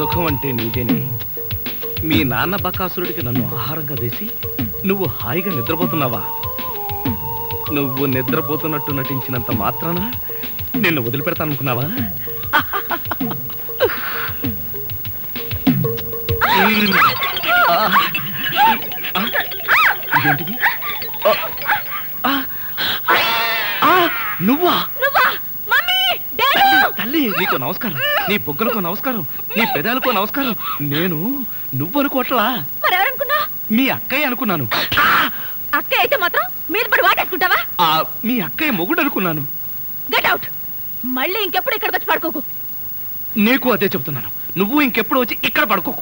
సుఖం అంటే నీదేనే మీ నాన్న బకాసురుడికి నన్ను ఆహారంగా వేసి నువ్వు హాయిగా నిద్రపోతున్నావా నువ్వు నిద్రపోతున్నట్టు నటించినంత మాత్రాన నిన్ను వదిలిపెడతాననుకున్నావా మ్మ్. ఆ. ఆ. ఇదేంటిది? ఆ. ఆ. ఆ. నువ్వా నువ్వా మమ్మీ డాడీ తల్లి నీకు నమస్కారం నీ బొగ్గలకు నమస్కారం నీ పెదాలకు నమస్కారం నేను నువ్వు అనుకోవట్లా మరి ఎవరనుకున్నా మీ అక్కయ్య అనుకున్నాను అక్క అయితే మాత్రం మీద పడి వాటేసుకుంటావా ఆ మీ అక్కయ్య మొగుడు అనుకున్నాను గెట్ అవుట్ మళ్ళీ ఇంకెప్పుడు ఇక్కడికి వచ్చి పడుకోకు నీకు అదే చెబుతున్నాను నువ్వు ఇంకెప్పుడు వచ్చి ఇక్కడ పడుకోకు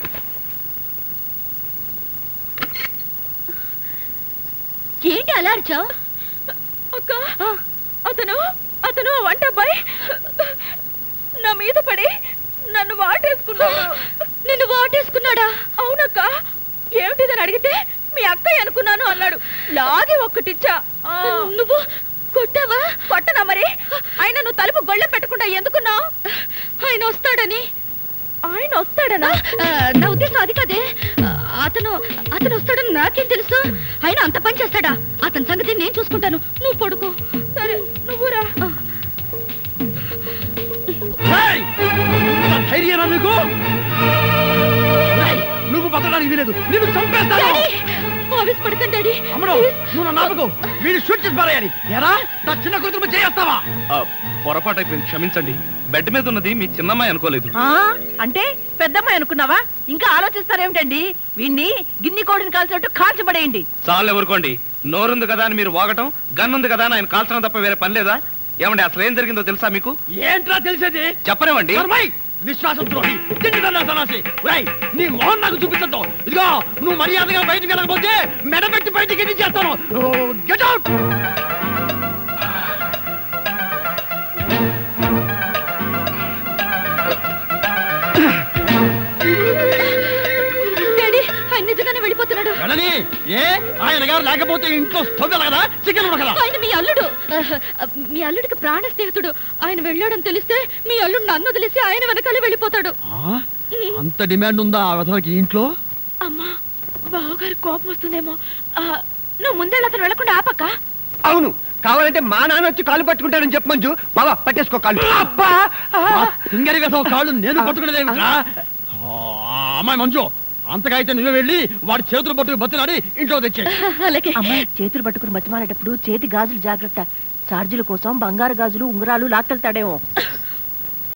ఏంటి అలా అరిచావు అక్క అతను అతను ఆ వంట అబ్బాయి నా మీద పడి నన్ను వాటేసుకున్నాడు నిన్ను వాటేసుకున్నాడా అవునక్క ఏమిటిదని అడిగితే మీ అక్కయ్య అనుకున్నాను అన్నాడు లాగి ఒక్కటిచ్చా నువ్వు కొట్టావా కొట్టనా మరి ఆయన నువ్వు తలుపు గొళ్ళెం పెట్టకుండా ఎందుకున్నావు ఆయన వస్తాడని ఆయన వస్తాడనా నా ఉద్దేశం అది కాదే అతను అతను వస్తాడని నాకేం తెలుసు ఆయన అంత పని చేస్తాడా అతని సంగతి నేను చూసుకుంటాను నువ్వు పడుకో సరే నువ్వురా ఏయ్! ఇంత ధైర్యమా నీకు ఏయ్! నువ్వు బతకడానికి వీలేదు నిన్ను చంపేస్తాను డాడీ ఆఫీస్ పడకండి డాడీ అమ్మడు నువ్వు నా నాపకు వీడు షూట్ చేసి పారేయాలి ఎరా నా చిన్న కూతురు చేస్తావా ఆ, పొరపాటు అయిపోయింది క్షమించండి బెడ్ మీద ఉన్నది మీ చిన్నమ్మాయి అనుకోలేదు ఆ అంటే పెద్దమ్మాయి అనుకున్నావా ఇంకా ఆలోచిస్తారేమిటండి వీణ్ణి గిన్ని కోడిని కాల్చినట్టు కాల్చబడేయండి చాలు ఎవరుకోండి నోరుంది కదా అని మీరు వాగటం గన్ ఉంది కదా అని ఆయన కాల్చడం తప్ప వేరే పని లేదా ఏమండి అసలు ఏం జరిగిందో తెలుసా మీకు ఏంట్రా తెలిసేది చెప్పనివ్వండి ధర్మయ్ విశ్వాసం ద్రోహి తిండిదన్నా సన్నాసి రేయ్ నీ మొహం నాకు చూపించద్దు ఇదిగో నువ్వు మర్యాదగా బయటికి వెళ్ళకపోతే మెడ పెట్టి బయటికి ఎన్ని చేస్తాను గెట్ అవుట్ డాడీ ఆయన నిజంగానే వెళ్ళిపోతున్నాడు వెళ్ళని ఏ ఆయన గారు లేకపోతే ఇంట్లో స్టవ్ కదా చికెన్ ఉడకదా ఆయన మీ అల్లుడు ఆహ్, మీ అల్లుడికి ప్రాణ స్నేహితుడు ఆయన వెళ్ళాడని తెలిస్తే మీ అల్లుడు నన్ను వదిలేసి ఆయన వెనకాలే వెళ్ళిపోతాడు అంత డిమాండ్ ఉందా ఆ విధంగా ఇంట్లో అమ్మా బావగారి కోపం వస్తుందేమో ఆ, నువ్వు ముందే అతను వెళ్లకుండా ఆపక్క అవును కావాలంటే మా నాన్న వచ్చి కాలు పట్టుకుంటాడని చెప్పు మంజు బాబా పట్టేసుకో కాలు అబ్బా సింగరి వేసవ కాళ్ళు నేను పట్టుకునేదేమిట్రా ఆ, అమ్మాయి మంజు అంతగా అయితే నువ్వే వెళ్ళి వాడి చేతులు పట్టుకు బతినాడి ఇంట్లో తెచ్చే అలాగే అమ్మాయి చేతులు పట్టుకుని మతిమాలేటప్పుడు చేతి గాజులు జాగ్రత్త ఛార్జీల కోసం బంగారు గాజులు ఉంగరాలు లాక్కెళ్తాడేమో